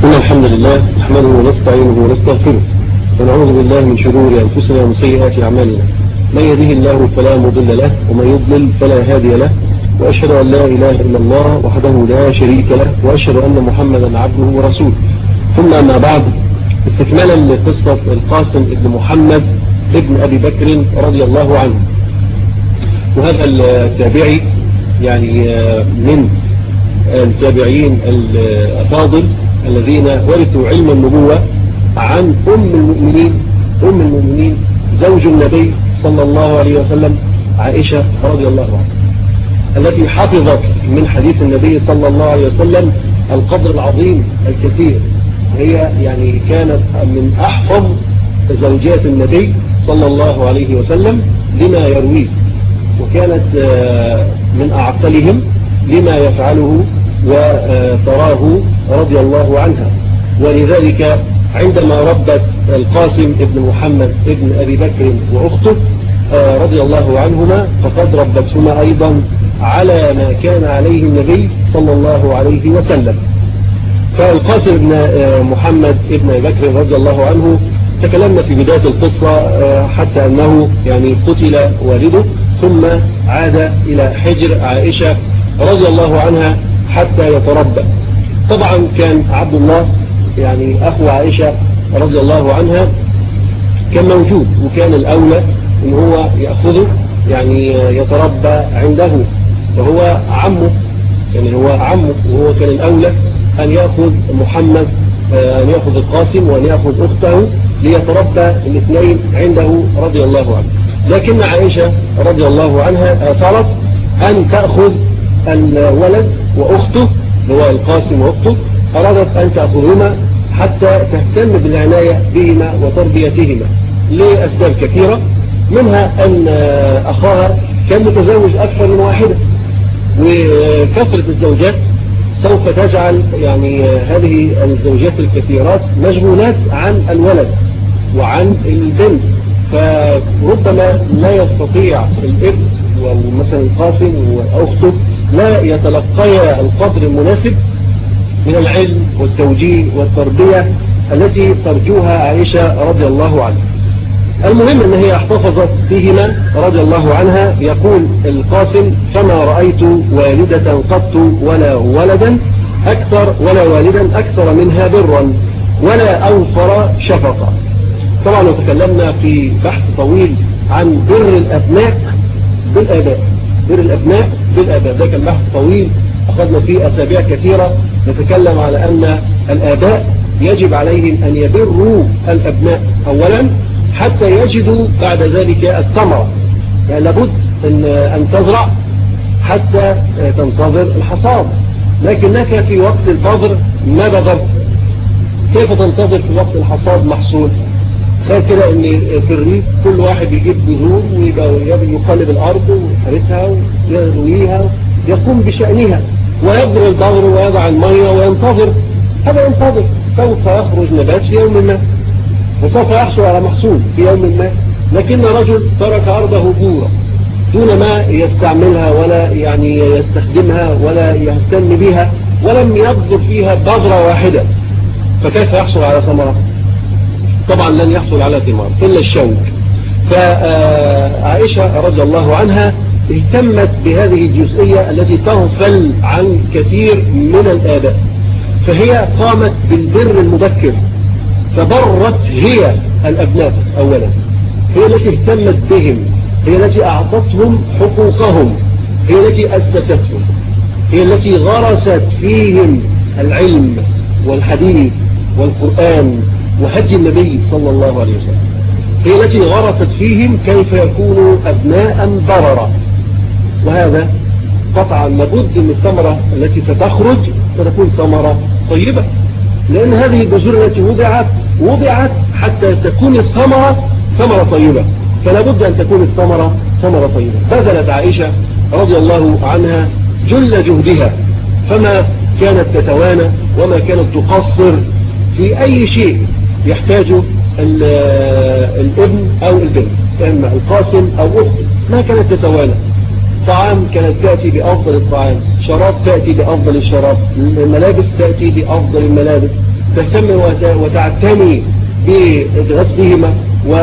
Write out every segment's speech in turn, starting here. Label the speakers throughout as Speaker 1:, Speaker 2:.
Speaker 1: إن الحمد لله نحمده ونستعينه ونستغفره ونعوذ بالله من شرور أنفسنا ومن سيئات أعمالنا من يهده الله فلا مضل له ومن يضلل فلا هادي له وأشهد أن لا إله إلا الله وحده لا شريك له وأشهد أن محمدا عبده ورسوله ثم أما بعد استكمالا لقصة القاسم ابن محمد ابن أبي بكر رضي الله عنه وهذا التابعي يعني من التابعين الأفاضل الذين ورثوا علم النبوة عن أم المؤمنين أم المؤمنين زوج النبي صلى الله عليه وسلم عائشة رضي الله عنها التي حفظت من حديث النبي صلى الله عليه وسلم القدر العظيم الكثير هي يعني كانت من أحفظ زوجات النبي صلى الله عليه وسلم لما يرويه وكانت من أعقلهم لما يفعله وتراه رضي الله عنها ولذلك عندما ربت القاسم ابن محمد ابن أبي بكر وأخته رضي الله عنهما فقد ربتهما أيضا على ما كان عليه النبي صلى الله عليه وسلم فالقاسم ابن محمد ابن أبي بكر رضي الله عنه تكلمنا في بداية القصة حتى أنه يعني قتل والده ثم عاد إلى حجر عائشة رضي الله عنها حتى يتربى طبعا كان عبد الله يعني أخو عائشة رضي الله عنها كان موجود وكان الأولى ان هو يأخذه يعني يتربى عنده وهو عمه يعني هو عمه وهو كان الأولى أن يأخذ محمد أن يأخذ القاسم وأن يأخذ أخته ليتربى الاثنين عنده رضي الله عنه لكن عائشة رضي الله عنها أثرت أن تأخذ الولد وأخته هو القاسم وأخته أرادت أن تأخذهما حتى تهتم بالعناية بهما وتربيتهما لأسباب كثيرة منها أن أخاها كان متزوج أكثر من واحدة وكثرة الزوجات سوف تجعل يعني هذه الزوجات الكثيرات مشغولات عن الولد وعن البنت فربما لا يستطيع الابن ومثلا القاسم وأخته لا يتلقيا القدر المناسب من العلم والتوجيه والتربية التي ترجوها عائشة رضي الله عنها المهم ان هي احتفظت بهما رضي الله عنها يقول القاسم فما رأيت والدة قط ولا ولدا أكثر ولا والدا أكثر منها برا ولا أوفر شفقة طبعا تكلمنا في بحث طويل عن بر الأبناء بالآباء بر الأبناء بالآباء ده كان بحث طويل أخذنا فيه أسابيع كثيرة نتكلم على أن الآباء يجب عليهم أن يبروا الأبناء أولا حتى يجدوا بعد ذلك الثمرة يعني لابد أن, أن تزرع حتى تنتظر الحصاد لكنك في وقت البذر ما بذرت كيف تنتظر في وقت الحصاد محصول خير كده ان في الريف كل واحد يجيب بذور ويقلب الارض ويحرسها ويرويها يقوم بشأنها ويبذر البذر ويضع المية وينتظر هذا ينتظر سوف يخرج نبات في يوم ما وسوف يحصل على محصول في يوم ما لكن رجل ترك أرضه بورا دون ما يستعملها ولا يعني يستخدمها ولا يهتم بها ولم يبذر فيها بذرة واحدة فكيف يحصل على ثمرة طبعا لن يحصل على ثمار إلا الشوك فعائشة رضي الله عنها اهتمت بهذه الجزئية التي تغفل عن كثير من الآباء فهي قامت بالبر المبكر فبرت هي الأبناء أولا هي التي اهتمت بهم هي التي أعطتهم حقوقهم هي التي أسستهم هي التي غرست فيهم العلم والحديث والقرآن وهدي النبي صلى الله عليه وسلم هي التي غرست فيهم كيف يكونوا أبناء ضررا وهذا قطعا لابد من الثمرة التي ستخرج ستكون ثمرة طيبة لأن هذه البذور التي وضعت وضعت حتى تكون الثمرة ثمرة طيبة فلا بد أن تكون الثمرة ثمرة طيبة بذلت عائشة رضي الله عنها جل جهدها فما كانت تتوانى وما كانت تقصر في أي شيء يحتاجه الابن أو البنت إما القاسم أو أخته ما كانت تتوانى طعام كانت تأتي بأفضل الطعام شراب تأتي بأفضل الشراب الملابس تأتي بأفضل الملابس تهتم وتعتني بغسلهما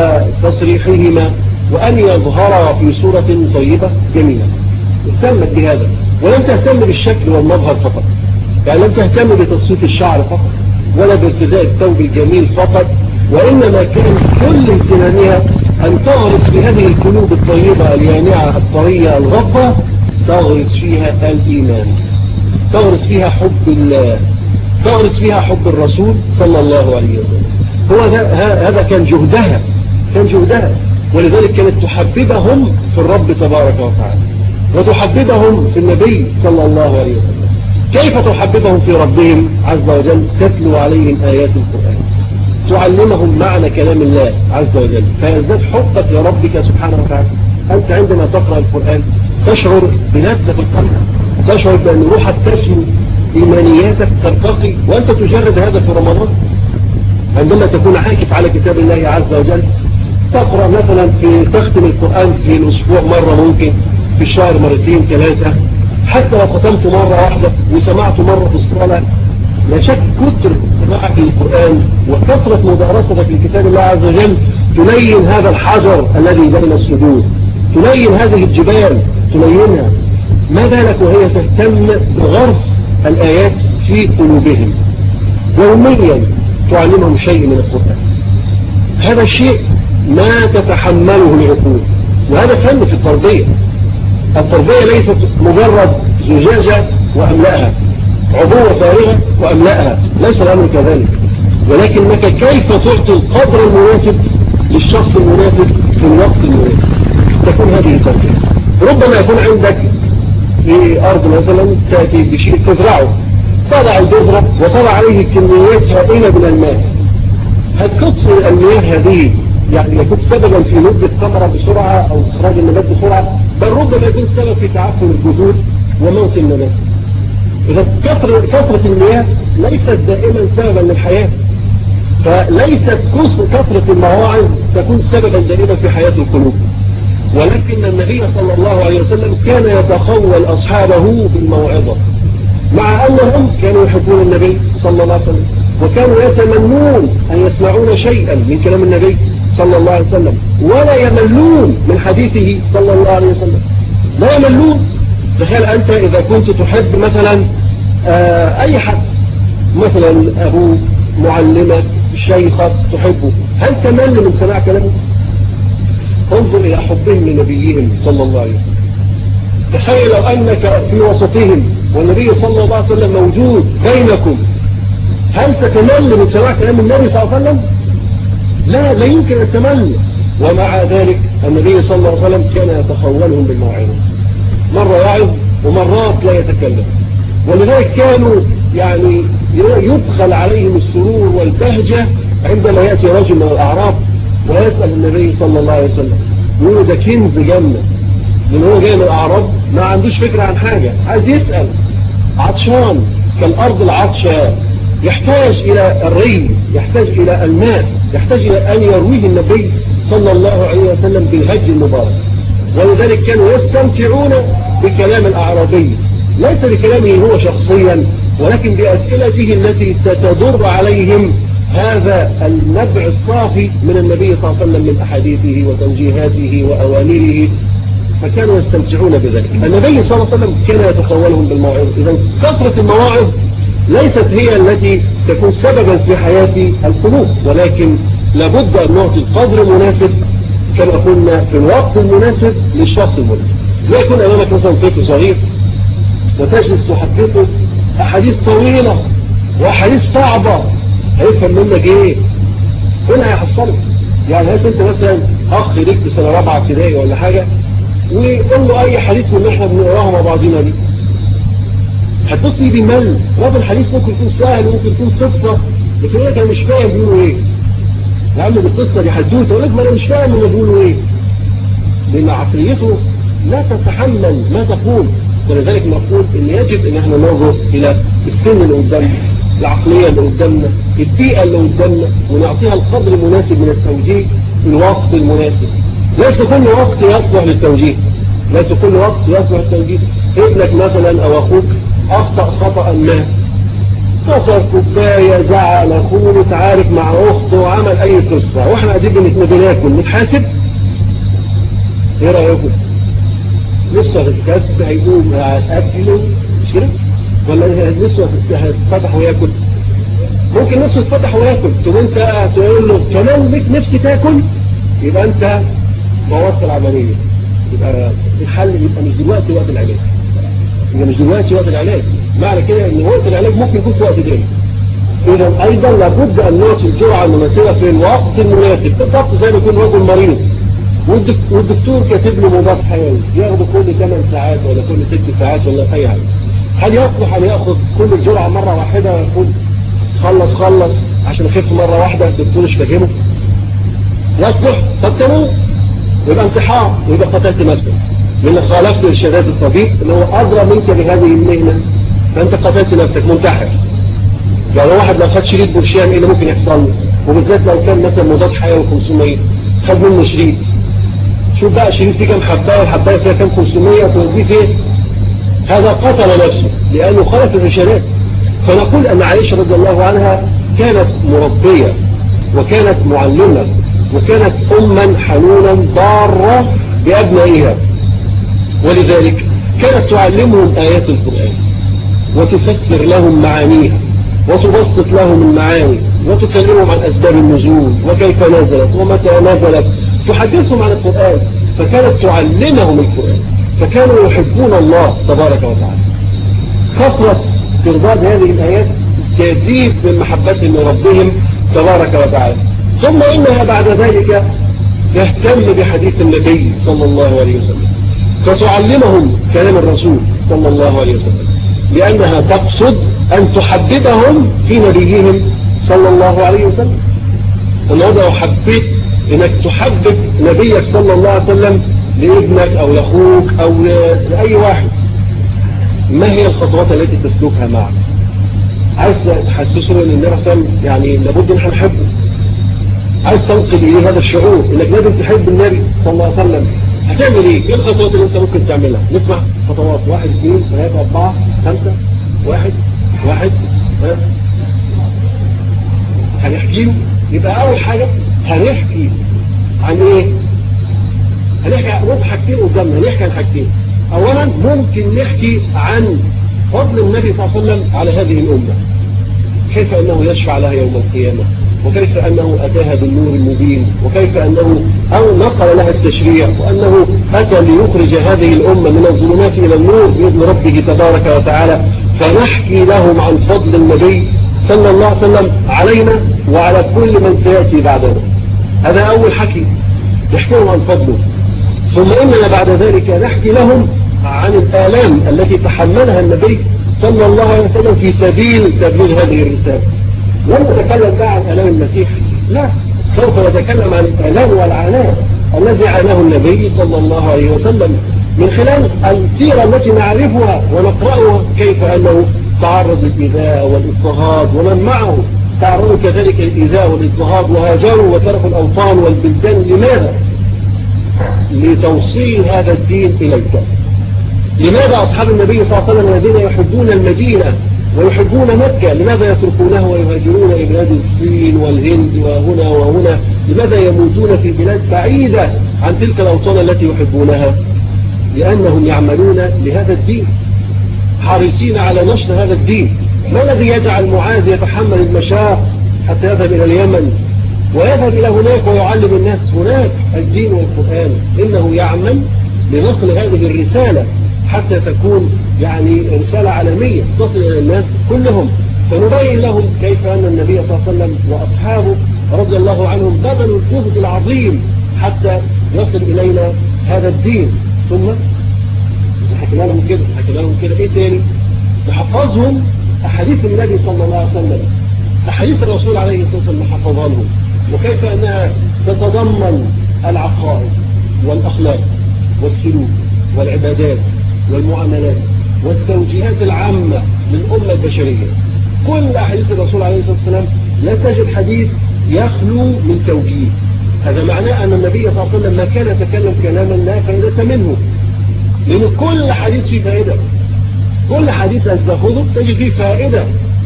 Speaker 1: وتصريحهما وأن يظهر في صورة طيبة جميلة اهتمت بهذا ولم تهتم بالشكل والمظهر فقط يعني لم تهتم بتصفيف الشعر فقط ولا بارتداء الثوب الجميل فقط وإنما كان كل اهتمامها أن تغرس في هذه القلوب الطيبة اليانعة الطرية الغضة تغرس فيها الإيمان تغرس فيها حب الله تغرس فيها حب الرسول صلى الله عليه وسلم هو هذا كان جهدها كان جهدها ولذلك كانت تحببهم في الرب تبارك وتعالى وتحببهم في النبي صلى الله عليه وسلم كيف تحببهم في ربهم عز وجل تتلو عليهم آيات القرآن تعلمهم معنى كلام الله عز وجل فيزداد حبك لربك سبحانه وتعالى أنت عندما تقرأ القرآن تشعر بلذة القلب تشعر بأن روحك تسمو إيمانياتك ترتقي وأنت تجرد هذا في رمضان عندما تكون عاكف على كتاب الله عز وجل تقرأ مثلا في تختم القرآن في الأسبوع مرة ممكن في الشهر مرتين ثلاثة حتى لو ختمت مرة واحدة وسمعت مرة في الصلاة لا شك كثر سماعك للقرآن وكثرة مدارستك لكتاب الله عز وجل تلين هذا الحجر الذي بين الصدور تلين هذه الجبال تلينها ما بالك وهي تهتم بغرس الآيات في قلوبهم يوميا تعلمهم شيء من القرآن هذا الشيء ما تتحمله العقول وهذا فن في التربية التربية ليست مجرد زجاجة وأملأها عبوة فارغة وأملأها ليس الأمر كذلك ولكنك كيف تعطي القدر المناسب للشخص المناسب في الوقت المناسب تكون هذه التربية ربما يكون عندك في أرض مثلا تأتي بشيء تزرعه تضع البذرة وتضع عليه كميات هائلة من الماء هتكثر المياه هذه يعني يكون سببا في نضج الثمرة بسرعة أو إخراج النبات بسرعة بل ربما يكون سبب في تعفن الجذور وموت النبات إذا كثرة, كثرة المياه ليست دائما سببا للحياة فليست كثرة المواعظ تكون سببا دائما في حياة القلوب ولكن النبي صلى الله عليه وسلم كان يتخول أصحابه بالموعظة مع أنهم كانوا يحبون النبي صلى الله عليه وسلم وكانوا يتمنون أن يسمعون شيئا من كلام النبي صلى الله عليه وسلم ولا يملون من حديثه صلى الله عليه وسلم لا يملون تخيل أنت إذا كنت تحب مثلا آه، أي حد مثلا أبوك معلمك شيخك تحبه هل تمل من سماع كلامه انظر إلى حبهم لنبيهم صلى الله عليه وسلم تخيل لو أنك في وسطهم والنبي صلى الله عليه وسلم موجود بينكم هل ستمل من سماع كلام النبي صلى الله عليه وسلم لا لا يمكن أن تمل ومع ذلك النبي صلى الله عليه وسلم كان يتخولهم بالموعظة مرة يعظ ومرات لا يتكلم ولذلك كانوا يعني يدخل عليهم السرور والبهجة عندما يأتي رجل من الأعراب ويسأل النبي صلى الله عليه وسلم يقول ده كنز جنة لأن هو جاي من الأعراب ما عندوش فكرة عن حاجة عايز يسأل عطشان كالأرض العطشة يحتاج إلى الري يحتاج إلى الماء يحتاج إلى أن يرويه النبي صلى الله عليه وسلم بالهج المبارك ولذلك كانوا يستمتعون بكلام الأعرابي ليس بكلامه هو شخصيا ولكن بأسئلته التي ستضر عليهم هذا النبع الصافي من النبي صلى الله عليه وسلم من أحاديثه وتوجيهاته وأوامره فكانوا يستمتعون بذلك النبي صلى الله عليه وسلم كان يتخولهم بالمواعظ إذا كثرة المواعظ ليست هي التي تكون سببا في حياة القلوب ولكن لابد أن نعطي القدر المناسب كما قلنا في الوقت المناسب للشخص المناسب لا يكون أمامك مثلا طفل صغير وتجلس تحدثه أحاديث طويلة وأحاديث صعبة هيفهم منك إيه كلها هيحصلك يعني هل انت مثلا أخ ليك في سنة رابعة ابتدائي ولا حاجة وقول له أي حديث من اللي احنا بنقراها مع بعضنا دي هتبص لي بمل رب الحديث ممكن يكون سهل وممكن يكون قصة لكن يقول لك أنا مش فاهم بيقولوا إيه يا عم القصة دي حدوته يقول لك ما أنا مش فاهم هم بيقولوا إيه لأن عقليته لا تتحمل ما تقول ولذلك نقول ان يجب ان احنا ننظر الى السن اللي قدامنا العقلية اللي قدامنا البيئة اللي قدامنا ونعطيها القدر المناسب من التوجيه في الوقت المناسب ليس كل وقت يصلح للتوجيه ليس كل وقت يصلح للتوجيه ابنك مثلا او اخوك اخطأ خطأ ما كسر كوباية زعل اخوه متعارك مع اخته وعمل اي قصة واحنا قاعدين بناكل نتحاسب ايه رأيكم لسه الكسب هيقوم هتأكله مش كده ولا لسه هتفتح وياكل ممكن نفسه يتفتح وياكل تقوم انت تقول له كمان ليك نفسي تاكل يبقى انت بوظت العملية يبقى الحل يبقى مش دلوقتي وقت العلاج يبقى مش دلوقتي وقت العلاج معنى كده ان وقت العلاج ممكن يكون في وقت تاني اذا ايضا لابد ان نعطي الجرعه المناسبه في الوقت المناسب بالضبط زي ما يكون رجل مريض والدكتور كاتب له مضاد حيوي ياخده كل 8 ساعات ولا كل 6 ساعات ولا اي حاجه هل يصلح ان ياخذ كل الجرعه مره واحده ويقول خلص خلص عشان اخف مره واحده الدكتور مش فاهمه يصلح طب تمام يبقى انتحار ويبقى قتلت نفسك لان خالفت ارشادات الطبيب اللي هو ادرى منك بهذه المهنه فانت قتلت نفسك منتحر يعني واحد لو خد شريط برشام ايه اللي ممكن يحصل له وبالذات لو كان مثلا مضاد حيوي 500 خد منه شريط شوف بقى شريط فيه كام حبايه الحبايه فيها كام 500 وتوديه فين هذا قتل نفسه لانه خالف الارشادات فنقول ان عائشه رضي الله عنها كانت مربيه وكانت معلمه وكانت أما حنونا ضارة بأبنائها ولذلك كانت تعلمهم آيات القرآن وتفسر لهم معانيها وتبسط لهم المعاني وتكلمهم عن أسباب النزول وكيف نزلت ومتى نزلت تحدثهم عن القرآن فكانت تعلمهم القرآن فكانوا يحبون الله تبارك وتعالى كثرة ترداد هذه الآيات تزيد من محبتهم لربهم تبارك وتعالى ثم إنها بعد ذلك تهتم بحديث النبي صلى الله عليه وسلم فتعلمهم كلام الرسول صلى الله عليه وسلم لأنها تقصد أن تحببهم في نبيهم صلى الله عليه وسلم النهارده لو حبيت انك تحبب نبيك صلى الله عليه وسلم لابنك او لاخوك او لاي واحد ما هي الخطوات التي تسلكها معه عايز تحسسه ان النبي صلى الله عليه وسلم يعني لابد ان احنا نحبه عايز تنقل اليه هذا الشعور انك لازم تحب النبي صلى الله عليه وسلم هتعمل ايه ايه الخطوات اللي انت ممكن تعملها نسمع خطوات واحد اثنين ثلاثة اربعة خمسة واحد واحد ها هنحكي يبقى اول حاجة هنحكي عن ايه هنحكي عن حاجتين قدامنا هنحكي عن حاجتين اولا ممكن نحكي عن فضل النبي صلى الله عليه وسلم على هذه الامة كيف انه يشفع لها يوم القيامة وكيف أنه أتاها بالنور المبين وكيف أنه أو نقل لها التشريع وأنه أتى ليخرج هذه الأمة من الظلمات إلى النور بإذن ربه تبارك وتعالى فنحكي لهم عن فضل النبي صلى الله عليه وسلم علينا وعلى كل من سيأتي بعدنا هذا أول حكي نحكي لهم عن فضله ثم إننا بعد ذلك نحكي لهم عن الآلام التي تحملها النبي صلى الله عليه وسلم في سبيل تبليغ هذه الرسالة لن نتكلم بقى عن آلام المسيح لا سوف نتكلم عن الآلام والعناء الذي عاناه النبي صلى الله عليه وسلم من خلال السيرة التي نعرفها ونقرأها كيف أنه تعرض للإيذاء والاضطهاد ومن معه تعرضوا كذلك للإيذاء والاضطهاد وهاجروا وتركوا الأوطان والبلدان لماذا؟ لتوصيل هذا الدين إليك لماذا أصحاب النبي صلى الله عليه وسلم الذين يحبون المدينة ويحبون مكة لماذا يتركونه ويهاجرون إلى بلاد الصين والهند وهنا وهنا لماذا يموتون في بلاد بعيدة عن تلك الأوطان التي يحبونها لأنهم يعملون لهذا الدين حريصين على نشر هذا الدين ما الذي يجعل معاذ يتحمل المشاق حتى يذهب إلى اليمن ويذهب إلى هناك ويعلم الناس هناك الدين والقرآن إنه يعمل لنقل هذه الرسالة حتى تكون يعني رسالة عالمية تصل إلى الناس كلهم فنبين لهم كيف أن النبي صلى الله عليه وسلم وأصحابه رضي الله عنهم بذلوا الجهد العظيم حتى يصل إلينا هذا الدين ثم حكينا لهم كده حكينا لهم كده إيه تاني نحفظهم أحاديث النبي صلى الله عليه وسلم أحاديث الرسول عليه الصلاة والسلام نحفظها لهم وكيف أنها تتضمن العقائد والأخلاق والسلوك والعبادات والمعاملات والتوجيهات العامة للأمة البشرية كل أحاديث الرسول عليه الصلاة والسلام لا تجد حديث يخلو من توجيه هذا معناه أن النبي صلى الله عليه وسلم ما كان يتكلم كلاما لا فائدة منه لأن كل حديث فيه فائدة كل حديث أنت تأخذه تجد فيه فائدة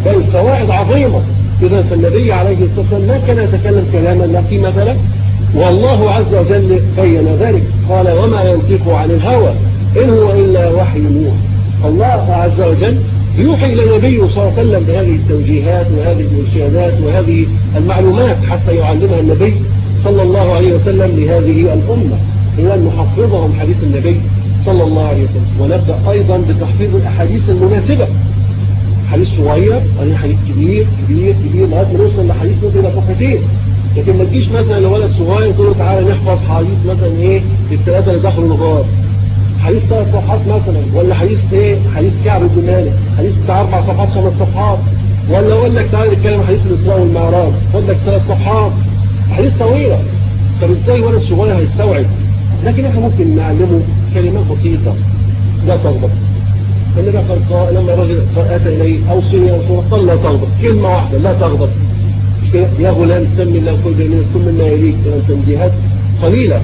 Speaker 1: بل فوائد عظيمة إذا فالنبي عليه الصلاة والسلام ما كان يتكلم كلاما لا قيمة له والله عز وجل بين ذلك قال وما ينطق عن الهوى إن هو إلا وحي يوحى الله عز وجل يوحي إلى النبي صلى الله عليه وسلم بهذه التوجيهات وهذه الإرشادات وهذه المعلومات حتى يعلمها النبي صلى الله عليه وسلم لهذه الأمة هي أن نحفظهم حديث النبي صلى الله عليه وسلم ونبدأ أيضا بتحفيظ الأحاديث المناسبة حديث صغير أي حديث كبير كبير كبير لغاية ما نوصل لحديث مثل إلى صفحتين لكن ما تجيش مثلا لولد صغير تقول له تعالى نحفظ حديث مثلا ايه الثلاثة اللي دخلوا الغار حديث ثلاث صفحات مثلا ولا حديث ايه حديث كعب بن مالك حديث بتاع اربع صفحات خمس صفحات ولا اقول لك تعالى نتكلم حديث الاسراء والمعراج خد لك ثلاث صفحات حديث طويله طب ازاي ولد صغير هيستوعب لكن احنا ممكن نعلمه كلمات بسيطه لا تغضب النبي قال لما رجل اتى اليه اوصي يا رسول قال لا تغضب كلمه واحده لا تغضب يا غلام سمي الله كل جميل كل مما يليك من التنبيهات قليله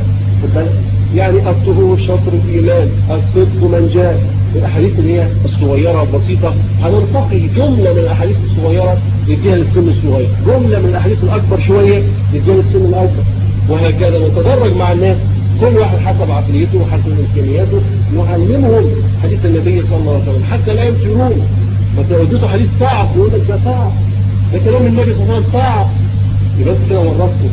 Speaker 1: يعني الطهور شطر الإيمان الصدق من جاء الأحاديث اللي هي الصغيرة البسيطة هننتقي جملة من الأحاديث الصغيرة نديها للسن الصغير جملة من الأحاديث الأكبر شوية نديها للسن الأكبر وهكذا نتدرج مع الناس كل واحد حسب عقليته وحسب إمكانياته نعلمهم حديث النبي صلى الله عليه وسلم حتى لا يمترون ما توديته حديث صعب يقول لك ده صعب ده كلام النبي صلى الله عليه وسلم صعب يبقى كده ورطته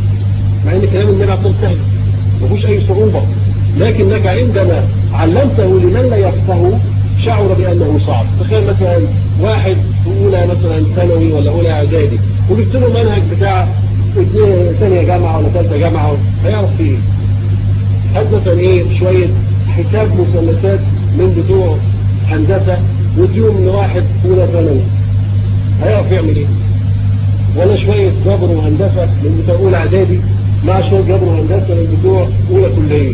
Speaker 1: مع ان كلام النبي عليه الصلاه والسلام سهل ما فيهوش أي صعوبة لكنك عندما علمته لمن لا يفقه شعر بأنه صعب تخيل مثلا واحد في أولى مثلا ثانوي ولا أولى إعدادي وجبت له منهج بتاع ثانية جامعة ولا ثالثة جامعة هيعرف فيه هات مثلا إيه شوية حساب مثلثات من بتوع هندسة وديهم لواحد أولى ثانوي هيعرف يعمل إيه ولا شوية جبر وهندسة من بتوع أولى إعدادي مع شوية جبر وهندسة من بتوع أولى كلية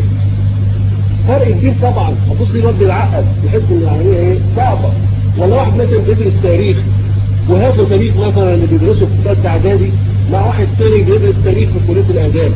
Speaker 1: فرق كبير طبعا هتبص لي رد العقد يحس ان العملية ايه صعبة ولا واحد مثلا بيدرس تاريخ وهذا تاريخ مثلا اللي بيدرسه في ثالثه اعدادي مع واحد ثاني بيدرس تاريخ في كلية الآداب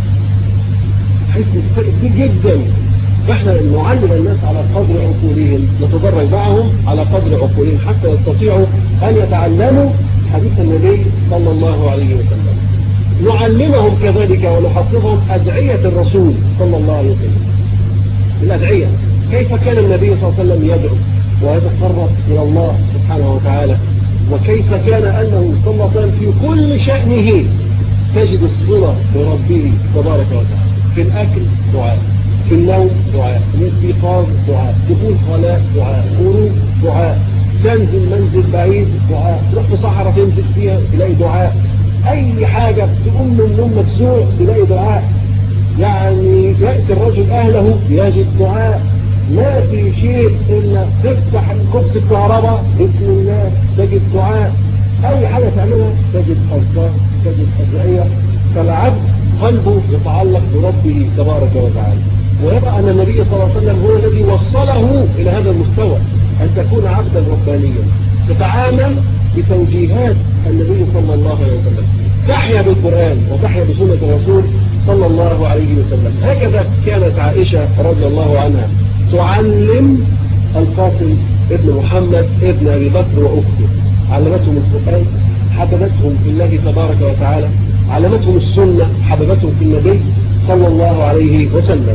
Speaker 1: حس فرق كبير جدا فاحنا نعلم الناس على قدر عقولهم نتدرج معهم على قدر عقولهم حتى يستطيعوا أن يتعلموا حديث النبي صلى الله عليه وسلم نعلمهم كذلك ونحفظهم أدعية الرسول صلى الله عليه وسلم الأدعية كيف كان النبي صلى الله عليه وسلم يدعو ويتقرب إلى الله سبحانه وتعالى وكيف كان أنه صلى الله عليه وسلم في كل شأنه تجد الصلة بربه تبارك وتعالى في الأكل دعاء في النوم دعاء الاستيقاظ دعاء دخول خلاء دعاء خروج دعاء تنزل منزل بعيد دعاء تروح في صحراء تنزل فيها تلاقي دعاء أي حاجة تقوم من النوم مكسوع تلاقي دعاء يعني يأتي الرجل أهله يجد دعاء ما في شيء إلا تفتح كبس الكهرباء بسم الله تجد دعاء أي حاجة تعملها تجد أذكار تجد أدعية فالعبد قلبه يتعلق بربه تبارك وتعالى ويرى أن النبي صلى الله عليه وسلم هو الذي وصله إلى هذا المستوى أن تكون عبدا ربانيا تتعامل بتوجيهات النبي صلى الله عليه وسلم تحيا بالقرآن وتحيا بسنة الرسول صلى الله عليه وسلم هكذا كانت عائشة رضي الله عنها تعلم القاسم ابن محمد ابن أبي بكر وأخته علمتهم القرآن حببتهم في الله تبارك وتعالى علمتهم السنة حببتهم في النبي صلى الله عليه وسلم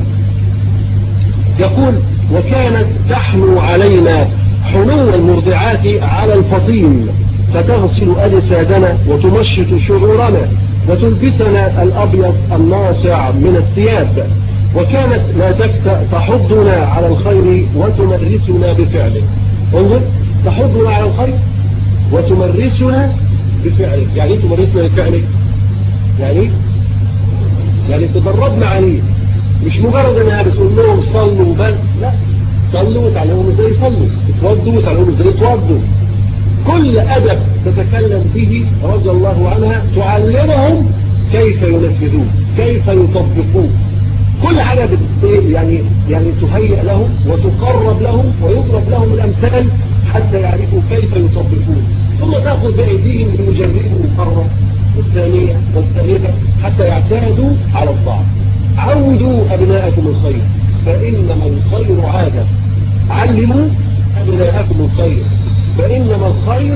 Speaker 1: يقول وكانت تحنو علينا حنو المرضعات على الفطيم فتغسل أجسادنا وتمشط شعورنا وتلبسنا الأبيض الناصع من الثياب وكانت لا تفتأ تحضنا على الخير وتمرسنا بفعله انظر تحضنا على الخير وتمرسنا بفعله يعني ايه تمرسنا بفعله يعني يعني تدربنا عليه مش مجرد انها بتقول لهم صلوا بس لا صلوا وتعلمهم ازاي يصلوا اتوضوا وتعلمهم ازاي يتوضوا كل أدب تتكلم به رضي الله عنها تعلمهم كيف ينفذون كيف يطبقون كل حاجة يعني يعني تهيئ لهم وتقرب لهم ويضرب لهم الأمثال حتى يعرفوا كيف يطبقون ثم تأخذ بأيديهم المجرد المقرب والثانية والثالثة حتى يعتادوا على الطاعة عودوا أبناءكم الخير فإنما الخير عادة علموا أبناءكم الخير فإنما الخير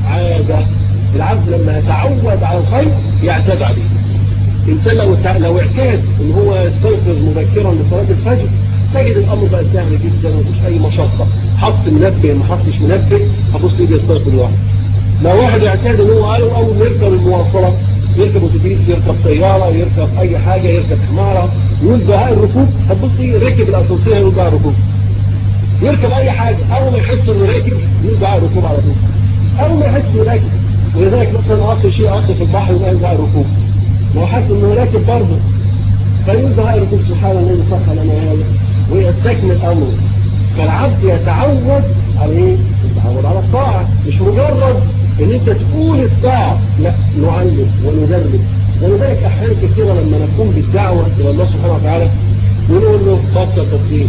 Speaker 1: عادة العبد لما يتعود على الخير يعتاد عليه الإنسان لو لو اعتاد ان هو يستيقظ مبكرا لصلاة الفجر تجد الأمر بقى سهل جدا ومفيش أي مشقة حط منبه ما حطش منبه هبص ليه بيستيقظ لوحده لو واحد اعتاد ان هو قالوا أول ما يركب المواصلة يركب اتوبيس يركب سيارة يركب أي حاجة يركب حمارة يقول بهاء الركوب هتبص ليه ركب الأسانسير يقول بهاء الركوب يركب أي حاجة أول ما يحس إنه راكب يقول بهاء الركوب على طول أول ما يحس إنه راكب ولذلك مثلا أخر شيء أخر في البحر يقول بهاء الركوب لو حس إنه راكب برضه فيقول بهاء الركوب سبحان الله صح لنا هذا ويستكمل أمره فالعبد يتعود على ايه؟ يتعود على الطاعة مش مجرد ان انت تقول الطاعة لا نعلم وندرب ولذلك احيانا كثيرة لما نقوم بالدعوة الى الله سبحانه وتعالى ونقول له بطل تدخين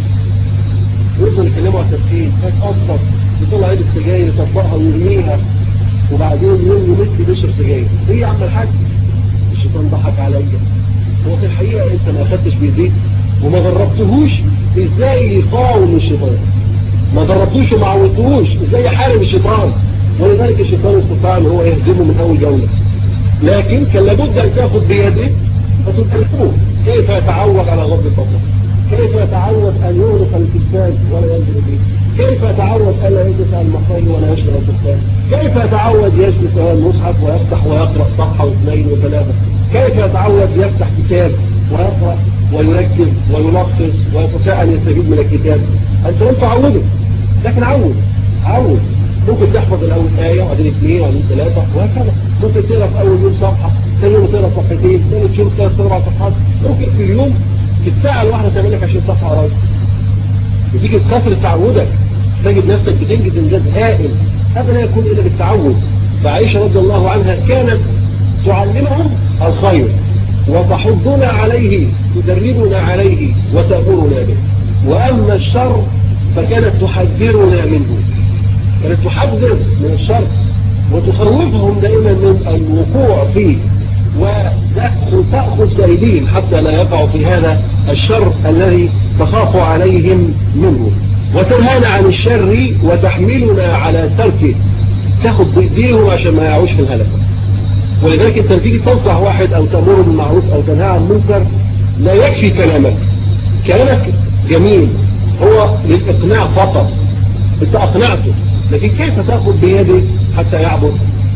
Speaker 1: ونفضل نكلمه على التدخين هتأثر يطلع عيد السجاير يطبقها ويرميها وبعدين يوم يمد بيشرب سجاير ايه يا عم الحاج الشيطان ضحك عليا هو في الحقيقة انت ما اخدتش بايديك وما دربتهوش ازاي يقاوم الشيطان ما دربتوش وما عودتهوش ازاي يحارب الشيطان ولذلك الشيطان استطاع ان هو يهزمه من اول جولة لكن كان لابد ان تاخذ بيده فتدركوه كيف يتعود على غض البصر كيف يتعود ان يغلق التلفاز ولا ينزل به كيف يتعود الا يجلس على المخيل ولا يشرب التلفاز كيف يتعود يجلس على المصحف ويفتح ويقرا صفحه واثنين وثلاثه كيف يتعود يفتح كتاب ويقرا ويركز ويلخص ويستطيع ان يستفيد من الكتاب انت لم تعوده لكن عود عود ممكن تحفظ الاول ايه وبعدين اثنين وبعدين ثلاثه وهكذا ممكن تقرا في اول يوم صفحه ثاني يوم تقرا صفحتين ثالث يوم ثلاث اربع صفحات ممكن في اليوم في الساعه الواحده تعمل لك 20 صفحه قرايه وتيجي بكثره تعودك تجد نفسك بتنجز انجاز هائل هذا لا يكون الا بالتعود فعائشه رضي الله عنها كانت تعلمهم الخير وتحضنا عليه تدربنا عليه وتأمرنا به وأما الشر فكانت تحذرنا منه كانت تحذر من الشر وتخوفهم دائما من الوقوع فيه وتأخذ بأيديهم حتى لا يقعوا في هذا الشر الذي تخاف عليهم منه وتنهانا عن الشر وتحملنا على تركه تاخذ بإيديهم عشان ما يعوش في الهلك ولذلك انت تيجي تنصح واحد او تأمره بالمعروف او تنهى عن المنكر لا يكفي كلامك كلامك جميل هو للإقناع فقط انت أقنعته لكن كيف تأخذ بيده حتى يعبد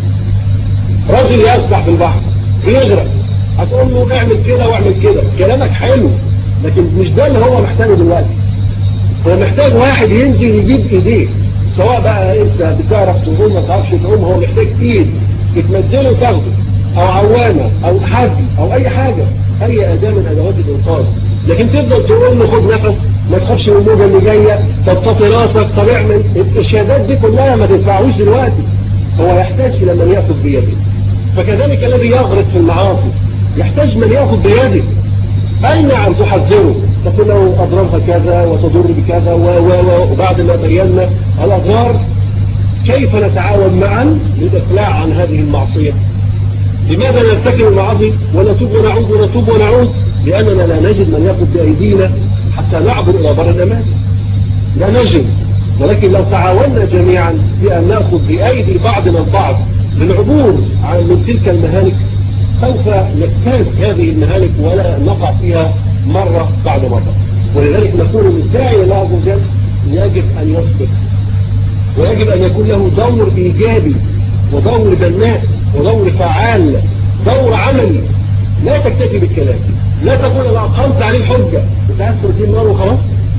Speaker 1: رجل يسبح في البحر بيغرق هتقول له اعمل كده واعمل كده كلامك حلو لكن مش ده اللي هو محتاجه دلوقتي هو محتاج واحد ينزل يجيب ايديه سواء بقى انت بتعرف تقوم ما تعرفش تقوم هو محتاج ايد تتمدله وتاخده او عوامة او حبل او اي حاجة اي اداة من ادوات الانقاذ لكن تفضل تقول له خد نفس ما تخافش من الموجة اللي جاية طب تطي راسك طب اعمل الشهادات دي كلها ما تنفعوش دلوقتي هو يحتاج الى من ياخذ بيده فكذلك الذي يغرق في المعاصي يحتاج من ياخذ بيده اي نعم تحذره تقول له اضرارها كذا وتضر بكذا و و وبعد ما بينا الاضرار كيف نتعاون معا للإقلاع عن هذه المعصية لماذا نرتكب المعاصي ونتوب ونعود ونتوب ونعود لأننا لا نجد من يأخذ بأيدينا حتى نعبر إلى بر الأمان لا نجد ولكن لو تعاوننا جميعا بأن نأخذ بأيدي بعضنا البعض للعبور عن من تلك المهالك سوف نجتاز هذه المهالك ولا نقع فيها مرة بعد مرة ولذلك نقول للداعي الله عز وجل يجب أن يصبر ويجب أن يكون له دور إيجابي ودور بناء ودور فعال دور عملي لا تكتفي بالكلام لا تقول أنا أقمت عليه حجة أنت عايز ترتين النار وخلاص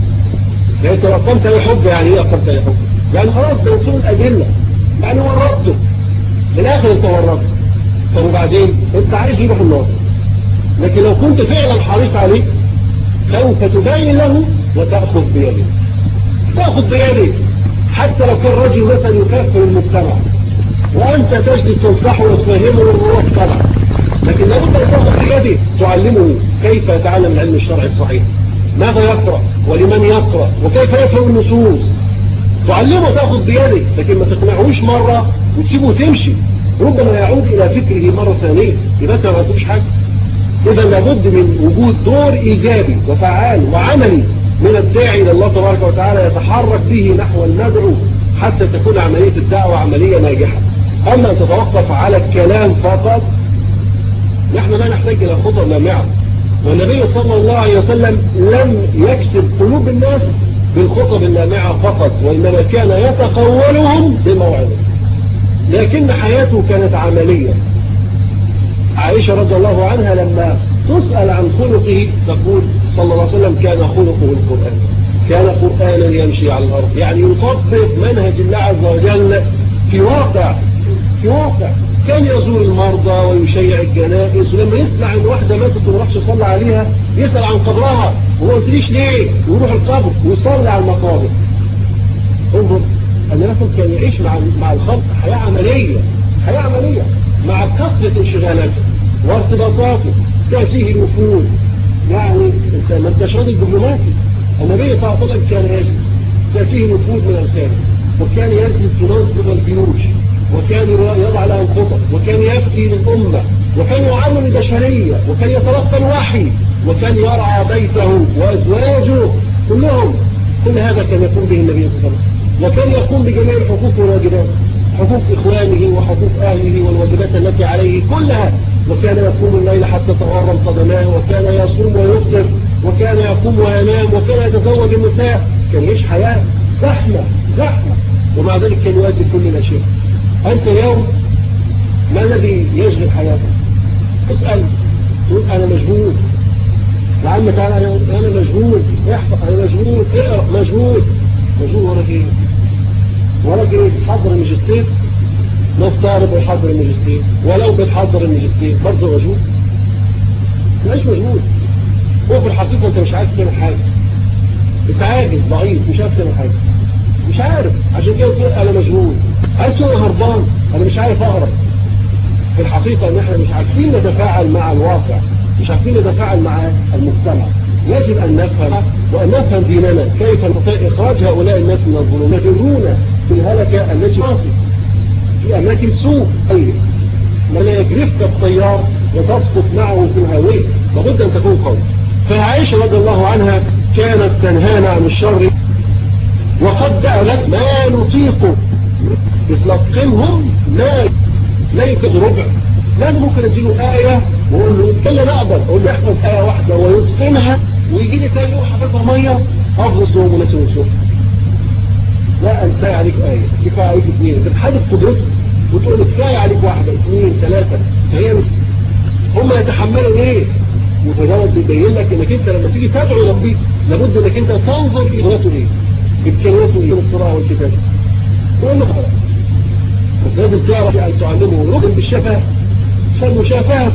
Speaker 1: لا أنت أقمت عليه حجة يعني إيه أقمت عليه حجة يعني خلاص بوصول الأدلة يعني ورطته في الآخر أنت ورطته طب وبعدين أنت عايز يروح النار لكن لو كنت فعلا حريص عليه سوف تبين له وتأخذ بيده تأخذ بيده حتى لو كان رجل مثلا يكفر المجتمع وأنت تجلس تنصحه وتفهمه وهو طبعا لكن لابد أن تأخذ بيده تعلمه كيف يتعلم العلم الشرعي الصحيح ماذا يقرأ ولمن يقرأ وكيف يفهم النصوص تعلمه تأخذ بيده لكن ما تقنعهوش مرة وتسيبه تمشي ربما يعود إلى فكره مرة ثانية يبقى ما عندوش حاجة إذا لابد من وجود دور إيجابي وفعال وعملي من الداعي إلى الله تبارك وتعالى يتحرك به نحو المدعو حتى تكون عملية الدعوة عملية ناجحة أما أن تتوقف على الكلام فقط نحن لا نحتاج إلى خطر لامعة والنبي صلى الله عليه وسلم لم يكسب قلوب الناس بالخطب اللامعة فقط وإنما كان يتقولهم بموعظة لكن حياته كانت عملية عائشة رضي الله عنها لما تسأل عن خلقه تقول صلى الله عليه وسلم كان خلقه القرآن كان قرآنا يمشي على الأرض يعني يطبق منهج الله عز وجل في واقع في واقع كان يزور المرضى ويشيع الجنائز ولما يسمع ان واحدة ماتت وما راحش يصلي عليها يسأل عن قبرها وما قلتليش ليه ويروح القبر ويصلي على المقابر انظر ان مثلا كان يعيش مع مع الخلق حياة عملية حياة عملية مع كثرة انشغالاته وارتباطاته تأتيه الوفود يعني انت ما انتش راجل دبلوماسي النبي صلى الله عليه وسلم كان يجلس تأتيه الوفود من الخارج وكان يجلس في منصب الجيوش وكان يضع لها الخطط وكان يفتي للأمة وكان يعلم البشرية وكان يتلقى الوحي وكان يرعى بيته وأزواجه كلهم كل هذا كان يقوم به النبي صلى الله عليه وسلم وكان يقوم بجميع الحقوق والواجبات حقوق إخوانه وحقوق أهله والواجبات التي عليه كلها وكان يقوم الليل حتى تغرم قدماه وكان يصوم ويفطر وكان يقوم وينام وكان يتزوج النساء كان يعيش حياة زحمة زحمة ومع ذلك كان يؤدي كل الأشياء أنت اليوم ما الذي يشغل حياتك اسأل تقول أنا مشغول يا عم تعالى أنا مشغول احفظ أنا مشغول اقرأ مشغول مشغول وراك إيه وراك إيه تحضر الماجستير نفترض يحضر الماجستير ولو بتحضر الماجستير برضه مشغول مش مشغول هو في الحقيقة أنت مش عارف تعمل حاجة أنت عاجز ضعيف مش عارف تعمل حاجة مش عارف عشان كده تقول أنا مشغول عايز انا هربان انا مش عارف اهرب في الحقيقة ان احنا مش عارفين نتفاعل مع الواقع مش عارفين نتفاعل مع المجتمع يجب ان نفهم وان نفهم ديننا كيف نستطيع اخراج هؤلاء الناس من الظلم يجرون في الهلكة التي تصل في اماكن سوء اي ما لا يجرفك الطيار وتسقط معه في الهواء لابد ان تكون قوي فعائشة رضي الله عنها كانت تنهانا عن الشر وقد قالت ما نطيق يتلقنهم لا لا يكاد ربع لا ممكن اديله آية واقول له كلا نقدر اقول له احفظ آية واحدة ويتقنها ويجي لي تاني يوم حافظها مية حافظ له مناسب الصوت لا كفاية عليك آية كفاية عليك اثنين تتحدث قدرته وتقول له كفاية عليك واحدة اثنين ثلاثة فهي هم يتحملوا ايه وتجاوز بيبين لك انك انت لما تيجي تدعو ربيك لابد انك انت تنظر إمكانياته ايه امكانياته ايه القراءة والكتابة تقول له خلاص بس لازم تعرف أن تعلمه ركن بالشفاهة فالمشافهة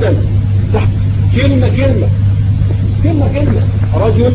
Speaker 1: كلمة كلمة كلمة كلمة رجل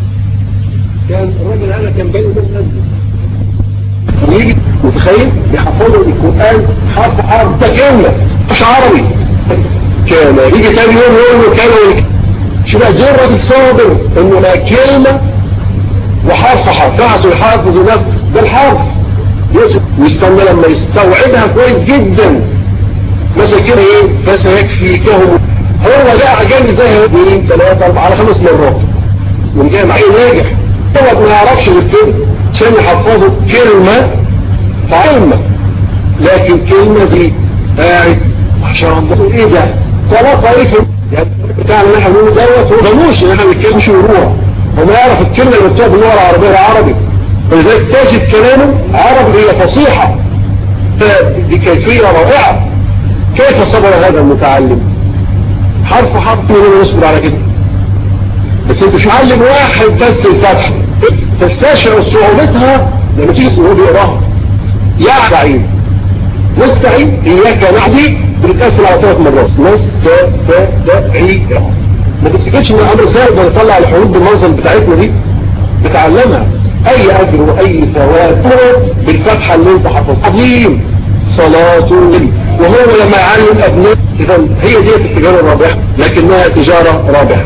Speaker 1: كان الرجل هذا كان بينه وبين نفسه ويجي متخيل بيحفظوا القرآن حرف حرف ده كلمة مش عربي كان يجي تاني يوم يقول له كان شو بقى زي الراجل صابر انه لا كلمة وحرف حرف فحصوا يحافظوا الناس ده الحرف ويستنى لما يستوعبها كويس جدا مثلا كده ايه فسيكفيكهم هو ده عجاني زي اثنين ثلاثة اربعة على خمس مرات من جاي معي ناجح هو ما يعرفش غير كده عشان يحفظوا كلمة فعلمة لكن كلمة زي قاعد عشان الله ايه ده طلاقة ايه في يعني بتاعنا نحن نقول دوت هو غموش ان احنا بنتكلم شروع وما يعرف الكلمة اللي بتوع باللغة العربية العربي ولذلك تجد كلامه عربي هي فصيحة دي كيفية رائعة كيف صبر هذا المتعلم حرف حرف من يصبر على كده بس انت شو علم واحد بس الفتح تستشعر صعوبتها لما تيجي هو بيقراها يا بعيد نستعين اياك نعدي بنتقسم على ثلاث مرات ناس تا تا تا عي ما تفتكرش ان الامر سهل ده نطلع الحروف بالمنظر بتاعتنا دي بتعلمها اي اجر واي ثواب بالفتحة اللي انت حفظها عظيم صلاة وهو لما يعلم ابنه اذا هي دي التجارة الرابحة لكنها تجارة رابحة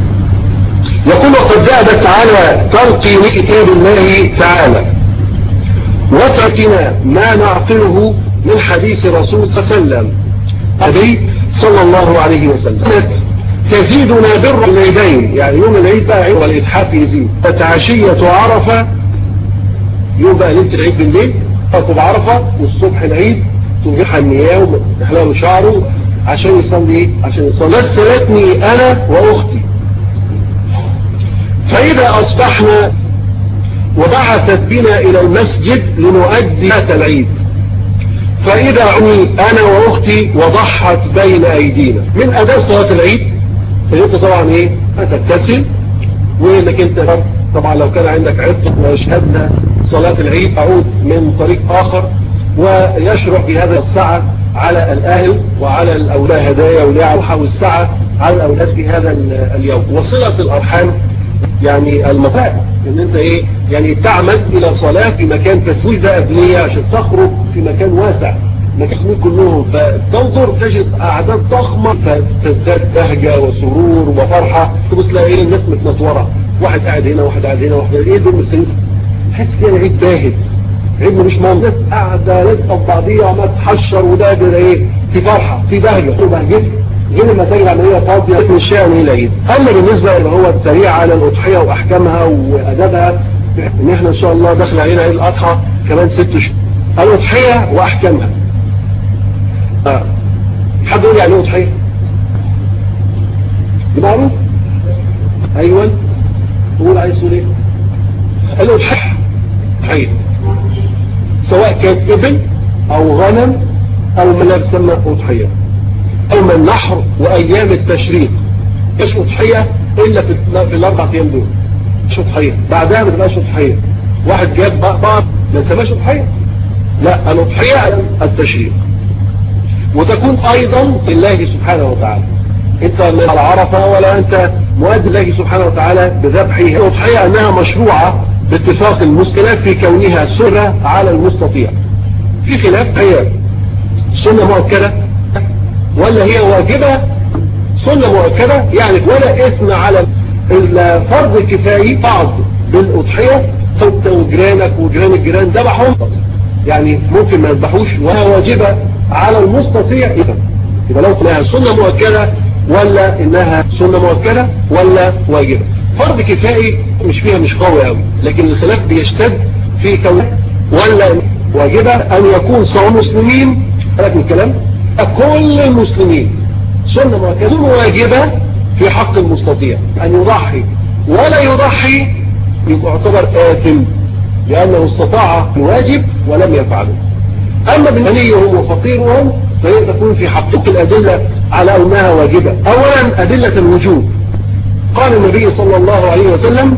Speaker 1: يقول وقد ذهبت على ترقي لكتاب الله تعالى وتأتنا ما نعقله من حديث رسول صلى الله عليه وسلم أبي صلى الله عليه وسلم تزيدنا بر العيدين يعني يوم العيد بقى عيد والإتحاف يزيد فتعشية عرفة يوم بقى ليلة العيد بالليل تصب عرفة والصبح العيد تنجح النياه وتحلق شعره عشان يصلي ايه عشان يصلي مثلتني انا واختي فاذا اصبحنا وبعثت بنا الى المسجد لنؤدي صلاه العيد فاذا عني انا واختي وضحت بين ايدينا من اداء صلاه العيد انت طبعا ايه هتغتسل وانك انت طبعا لو كان عندك عطف واشهدنا صلاة العيد تعود من طريق اخر ويشرع في هذا الساعة على الاهل وعلى الاولاد هدايا وليعوحة والساعة على الاولاد في هذا اليوم وصلة الارحام يعني المفاء ان انت ايه يعني تعمد الى صلاة في مكان تسويل ده قبلية عشان تخرج في مكان واسع مكسمين كلهم فتنظر تجد اعداد ضخمة فتزداد بهجة وسرور وفرحة تبص تلاقي ايه الناس متنطورة واحد قاعد هنا واحد قاعد هنا واحد ايه دول مستنيين تحس كده عيد باهت عيد مش مهم الناس قاعدة لازقة في بعضيها وما تحشر وده كده ايه في فرحة في بهجة وبهجة غير ما تجي عملية فاضية مش يعني ايه العيد اما بالنسبة اللي هو السريع على الاضحية واحكامها وادابها ان احنا ان شاء الله داخل علينا عيد الاضحى كمان ست شهور الاضحية واحكامها آه. حد يقول يعني ايه اضحية دي معروف ايوه تقول عايز تقول ايه الاضحية حي سواء كان ابن او غنم او ما لا يسمى اضحية او من نحر وايام التشريق مش اضحية الا في, في الاربع ايام دول مش اضحية بعدها ما تبقاش اضحية واحد جاب بقى ما يسماش اضحية لا الاضحية التشريق وتكون ايضا لله سبحانه وتعالى انت من العرفة ولا انت مؤدي الله سبحانه وتعالى بذبحه الاضحية انها مشروعة باتفاق المسلمين في كونها سنة على المستطيع في خلاف هي سنة مؤكدة ولا هي واجبة سنة مؤكدة يعني ولا اثم على الفرض الكفائي بعض بالأضحية فانت وجيرانك وجيران الجيران ذبحهم يعني ممكن ما يذبحوش ولا واجبة على المستطيع إذا يبقى لو انها سنة مؤكدة ولا انها سنة مؤكدة ولا واجبة فرض كفائي مش فيها مش قوي قوي لكن الخلاف بيشتد في كون ولا واجبة ان يكون صوم مسلمين لك الكلام كل المسلمين سنة مؤكدة واجبة في حق المستطيع ان يضحي ولا يضحي يعتبر آثم لأنه استطاع الواجب ولم يفعله أما بالغنيهم وفقيرهم فهي تكون في حقق الأدلة على أنها واجبة أولا أدلة الوجوب قال النبي صلى الله عليه وسلم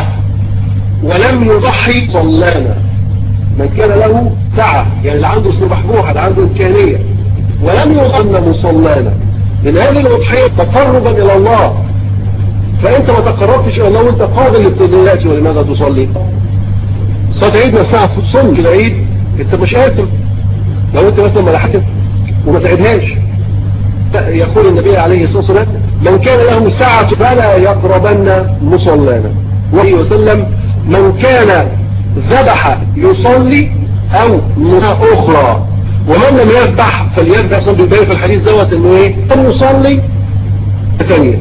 Speaker 1: ولم يضحي صلانا من كان له سعة يعني اللي عنده صباح واحد عنده إمكانية ولم يظن مصلانا من هذه الأضحية تقربا إلى الله فأنت ما تقربتش إلى الله وأنت قادر للابتداءات ولماذا تصلي صلاة عيد نفسها في الصن في العيد انت مش قادر لو انت مثلا ما لحقت وما تعدهاش يقول النبي عليه الصلاة والسلام من كان له ساعة فلا يقربن مصلانا وهي وسلم من كان ذبح يصلي او نهى اخرى ومن لم يذبح فليذبح صلي بالباقي في الحديث دوت انه ايه ان يصلي ثانية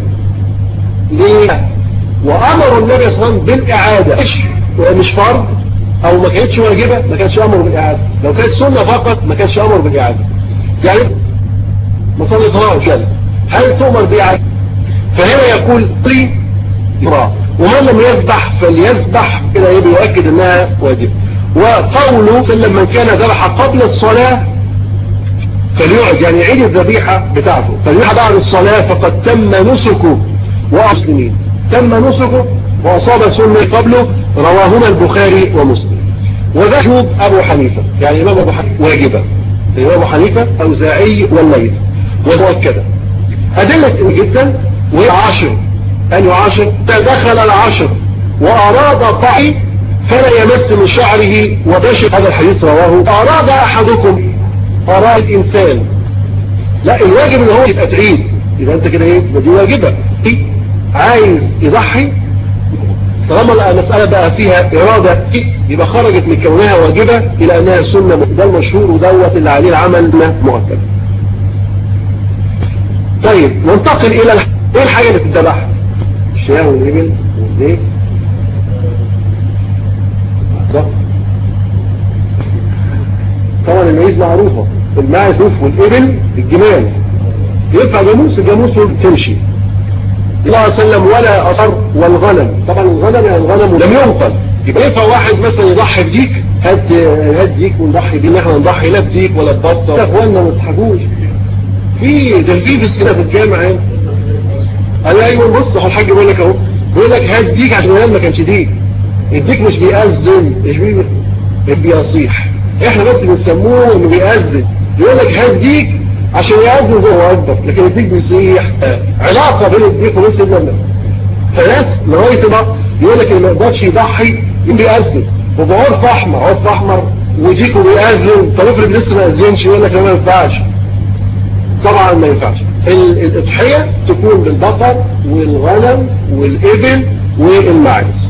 Speaker 1: ليه وامر النبي صلى الله عليه وسلم بالاعادة مش مش فرض او ما كانتش واجبة ما كانش امر بالاعادة لو كانت سنة فقط ما كانش امر بالاعادة يعني ما صليتهاش هل تؤمر باعادة فهنا يقول طي ومن لم يذبح فليذبح كده ايه بيؤكد انها واجبة وقوله سلم من كان ذبح قبل الصلاة فليعد يعني عيد الذبيحة بتاعته فليعد بعد الصلاة فقد تم نسكه وأسلمين تم نسكه وأصاب سنة قبله رواهما البخاري ومسلم وذا جوب أبو حنيفة يعني إمام أبو حنيفة واجبة الإمام أبو حنيفة أوزاعي والليث ومؤكدة أدلة جدا وهي عشر أن يعاشر تدخل العشر وأراد طعي فلا يمس من شعره وبشر هذا الحديث رواه أراد أحدكم أراد الإنسان لا الواجب ان هو يبقى تعيد يبقى انت كده ايه دي واجبة عايز يضحي طالما المسألة بقى فيها إرادة يبقى خرجت من كونها واجبة إلى أنها سنة ده المشهور ودوت اللي عليه العمل مؤكد طيب ننتقل إلى الح... إيه الحاجة اللي بتتذبح الشياه والإبل والديك طبعا المعيز معروفة الماعز والإبل الجمال ينفع جاموس الجاموس تمشي الله عليه وسلم ولا أصر والغنم طبعا الغنم يعني الغنم لم ينقل يبقى ينفع واحد مثلا يضحي بديك هات هات ديك ونضحي بيه احنا نضحي لا بديك ولا ببطه يا اخوانا ما تضحكوش في ده في بس كده في الجامع هنا قال ايوه بص هو الحاج بيقول لك اهو بيقول لك هات ديك عشان ما كانش ديك الديك مش بيأذن مش بي مش بيصيح احنا بس بنسموه انه بيأذن يقول لك هات ديك عشان يأذن جوه اكبر لكن الديك بيصيح علاقه بين الديك وبين سيدنا النبي فناس لغايه ما يقول لك اللي ما يقدرش يضحي بيأذن وبعرف احمر عرف احمر وديكوا بيأذن طب افرض لسه ما أذنش يقول لك لا ما ينفعش طبعا ما ينفعش الأضحية تكون بالبقر والغنم والإبل والماعز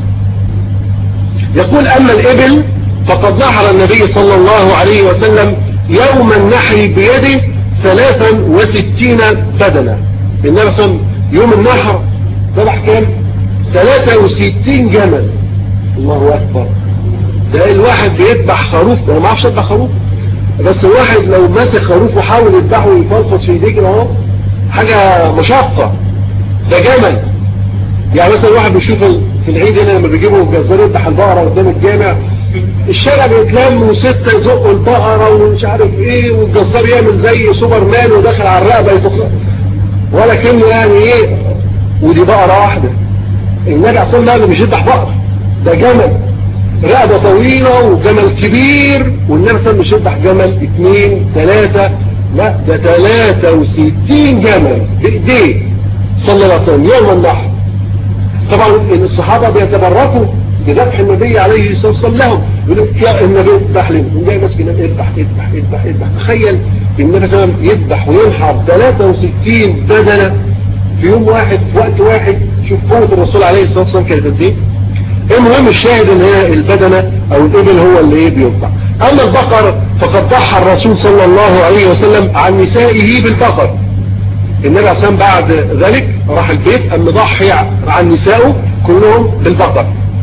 Speaker 1: يقول أما الإبل فقد نحر النبي صلى الله عليه وسلم يوم النحر بيده ثلاثا وستين بدنة النبي صلى يوم النحر ذبح كام ثلاثة وستين جمل الله أكبر ده الواحد بيذبح خروف انا ما اعرفش اذبح خروف بس الواحد لو ماسك خروف وحاول يذبحه ويفلفص في ايديه كده اهو حاجه مشقه ده جمل يعني مثلا الواحد بيشوف في العيد هنا لما بيجيبوا الجزار يذبح البقره قدام الجامع الشارع بيتلم وستة يزقوا البقرة ومش عارف ايه والجزار يعمل زي سوبر مان وداخل على الرقبة يتقل ولا كلمة يعني ايه ودي بقرة واحدة النبي عصام الله مش يذبح بقرة ده جمل رقبة طويلة وجمل كبير والنبي صلى مش يذبح جمل اثنين ثلاثة لا ده ثلاثة وستين جمل بايديه صلى الله عليه وسلم يوم النحر طبعا الصحابة بيتبركوا بذبح النبي عليه الصلاة والسلام لهم يقول يا النبي اذبح لنا يقوم جاي ماسك النبي اذبح اذبح اذبح اذبح تخيل النبي صلى الله عليه وسلم يذبح وينحر 63 بدنة في يوم واحد في وقت واحد شوف قوة الرسول عليه الصلاة والسلام كانت قد ايه المهم الشاهد ان هي البدنة او الابل هو اللي ايه بيذبح اما البقر فقد ضحى الرسول صلى الله عليه وسلم عن نسائه بالبقر النبي عليه الصلاة بعد ذلك راح البيت أم ضحي عن نسائه كلهم بالبقر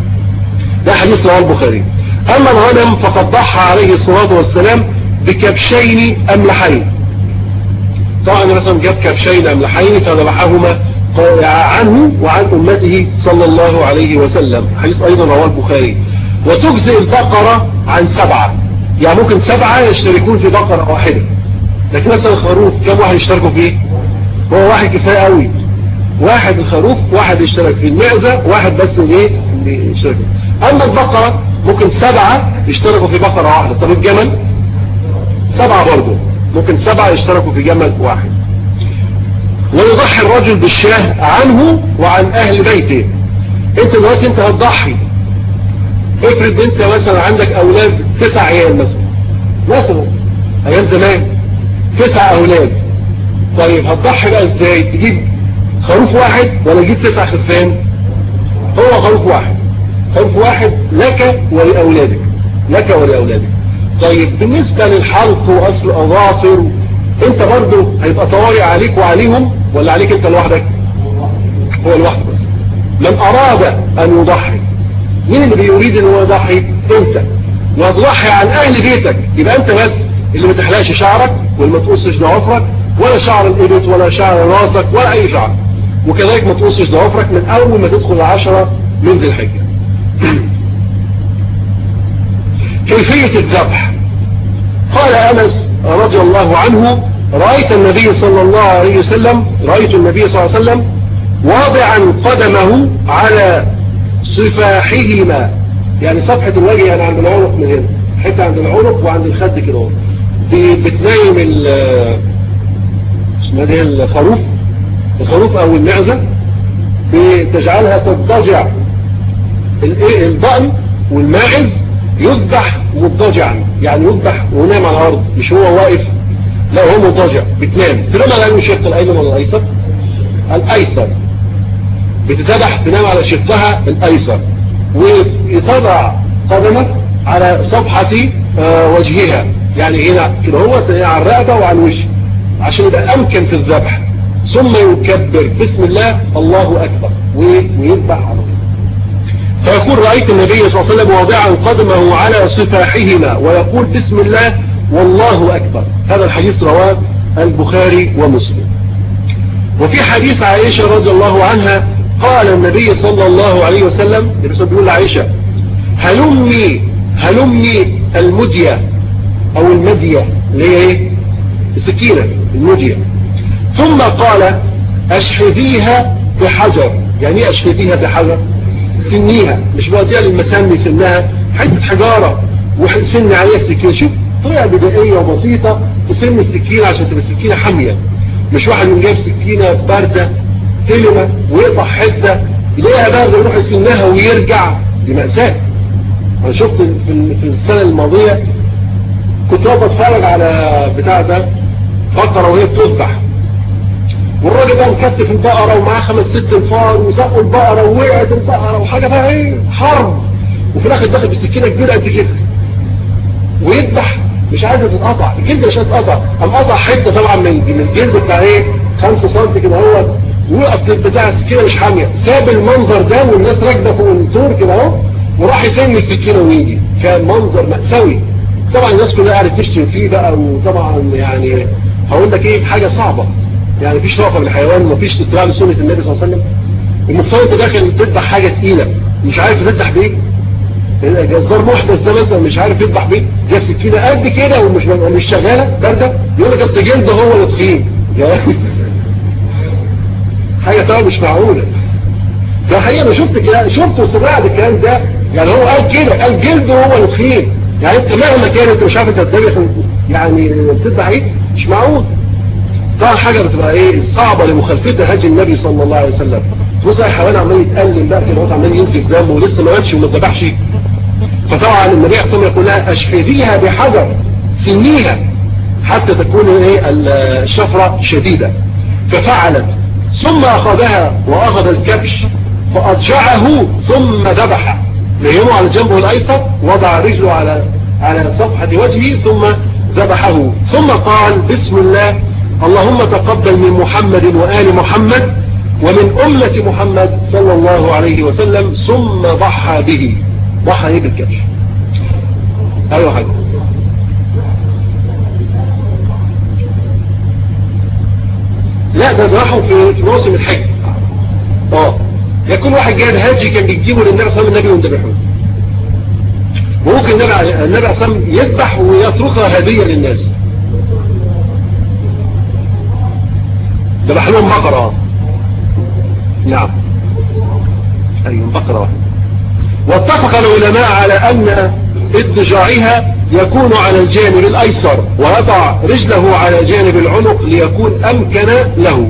Speaker 1: ده حديث رواه البخاري أما الغنم فقد ضحى عليه الصلاة والسلام بكبشين أملحين طبعا مثلا جاب كبشين أملحين فذبحهما عنه وعن أمته صلى الله عليه وسلم حديث أيضا رواه البخاري وتجزئ البقرة عن سبعة يعني ممكن سبعة يشتركون في بقرة واحدة لكن مثلا الخروف كم واحد يشتركوا فيه هو واحد كفاية قوي واحد الخروف واحد يشترك في المعزة واحد بس ايه اللي يشترك اما البقرة ممكن سبعة يشتركوا في بقرة واحدة طب الجمل سبعة برضو ممكن سبعة يشتركوا في جمل واحد ويضحي الرجل بالشاه عنه وعن اهل بيته انت دلوقتي انت هتضحي افرض انت مثلا عندك اولاد تسع عيال مثلا مثلا ايام زمان تسع اولاد طيب هتضحي بقى ازاي تجيب خروف واحد ولا تجيب تسع خفان هو خروف واحد خروف واحد لك ولأولادك لك ولأولادك طيب بالنسبة للحلق وأصل أظافر انت برضو هيبقى طوارئ عليك وعليهم ولا عليك انت لوحدك هو لوحده بس من أراد أن يضحي مين اللي بيريد ان هو يضحي انت وتضحي عن أهل بيتك يبقى انت بس اللي ما تحلقش شعرك واللي ما تقصش ضوافرك ولا شعر الإبط ولا شعر راسك ولا أي شعر وكذلك ما تقصش ضوافرك من أول ما تدخل العشرة من ذي الحجة كيفية الذبح قال أنس رضي الله عنه رأيت النبي صلى الله عليه وسلم رأيت النبي صلى الله عليه وسلم واضعا قدمه على صفاحهما يعني صفحة الوجه يعني عند العنق من هنا حتى عند العنق وعند الخد كده بتنايم اسمها دي الخروف الخروف او المعزة بتجعلها تضجع الضأن والماعز يذبح مضجعا يعني يذبح ونام على الارض مش هو واقف لا هو مضجع بتنام تنام على انه الشق الايمن ولا الايسر الايسر بتتبح تنام على شقها الايسر ويتضع قدمك على صفحة وجهها يعني هنا كده هو على الرقبة وعلى الوجه عشان يبقى أمكن في الذبح ثم يكبر بسم الله الله أكبر ويذبح على طول فيقول رأيت النبي صلى الله عليه وسلم واضعا قدمه على صفاحهما ويقول بسم الله والله أكبر هذا الحديث رواه البخاري ومسلم وفي حديث عائشة رضي الله عنها قال النبي صلى الله عليه وسلم النبي بيقول لعائشة هلمي هلمي المدية او المدية اللي هي ايه السكينة المدية ثم قال اشحذيها بحجر يعني ايه اشحذيها بحجر سنيها مش بوديها للمسامي سنها حتة حجارة وسن عليها السكينة شوف طريقة بدائية وبسيطة تسن السكينة عشان تبقى السكينة حامية مش واحد يقوم جايب سكينة باردة تلمة ويقطع حتة يلاقيها باردة يروح يسنها ويرجع دي مأساة انا شفت في في السنة الماضية كنت واقف اتفرج على بتاع ده بقرة وهي بتذبح والراجل ده مكتف البقرة ومعاه خمس ست انفار وزقوا البقرة ووقعت البقرة وحاجة بقى ايه حرب وفي الاخر داخل بالسكينة كبيرة قد كده ويذبح مش عايزة تتقطع الجلد مش عايز تتقطع قام قطع حتة طبعا من الجلد بتاع ايه 5 سم كده هو ويقول اصل البتاع السكينة مش حامية ساب المنظر ده والناس راكبة فوق الطور كده اهو وراح يسن السكينة ويجي كان منظر مأساوي طبعا الناس كلها قاعدة تشتم فيه بقى وطبعا يعني هقول لك ايه حاجة صعبة يعني مفيش رأفة بالحيوان ومفيش اتباع لسنة النبي صلى الله عليه وسلم المتصور انت داخل تذبح حاجة تقيلة مش عارف تذبح بايه الجزار محدث ده مثلا مش عارف يذبح بيه جاب سكينة قد كده ومش مش شغالة باردة يقول لك اصل جلده هو اللي تخين حاجة طبعا مش معقولة ده حقيقة انا شفت كده شفت وسمعت الكلام ده يعني هو قال كده قال جلده هو اللي تخين يعني انت مهما كان انت مش عارف انت تدبح يعني بتذبح ايه مش معقول طبعا حاجة بتبقى ايه صعبة لمخالفتها هدي النبي صلى الله عليه وسلم تبص على الحيوان عمال يتألم بقى كده عمال ينزف دمه ولسه ما ماتش وما اتذبحش فطبعا النبي عليه الصلاه والسلام يقول لها اشفذيها بحجر سنيها حتى تكون ايه الشفرة شديدة ففعلت ثم اخذها واخذ الكبش فاضجعه ثم ذبح ليمه على جنبه الايسر وضع رجله على على صفحة وجهه ثم ذبحه ثم قال بسم الله اللهم تقبل من محمد وآل محمد ومن أمة محمد صلى الله عليه وسلم ثم ضحى به ضحى ايه بالكبش ايوه حاجة لا ده ضحوا في في موسم الحج اه يكون واحد جاي هاجي كان بيجيبه للنبي صلى الله عليه وسلم النبي يذبحه وممكن النبي النبي صلى الله عليه وسلم يذبح ويتركها هدية للناس ذبح لهم بقرة نعم ايوه بقرة واحدة واتفق العلماء على أن اضجاعها يكون على الجانب الأيسر ويضع رجله على جانب العنق ليكون أمكن له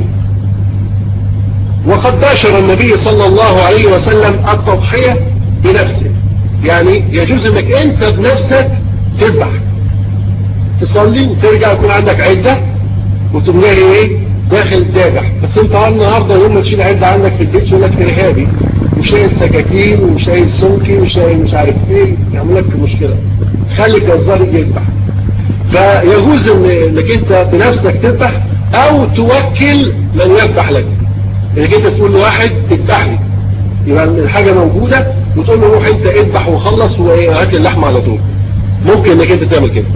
Speaker 1: وقد باشر النبي صلى الله عليه وسلم التضحية بنفسه يعني يجوز انك انت بنفسك تذبح تصلي وترجع يكون عندك عدة وتقوم جاي ايه داخل تذبح بس انت النهارده يوم ما تشيل عدة عندك في البيت يقول لك ارهابي وشايل سكاكين وشايل سمكي وشايل مش عارف ايه يعمل لك مشكلة خلي الجزار يجي يذبح فيجوز ان انك انت بنفسك تذبح او توكل من يذبح لك انك انت تقول لواحد اذبح لي يبقى الحاجة موجودة وتقول له روح انت اذبح وخلص وهات لي اللحمة على طول ممكن انك انت تعمل كده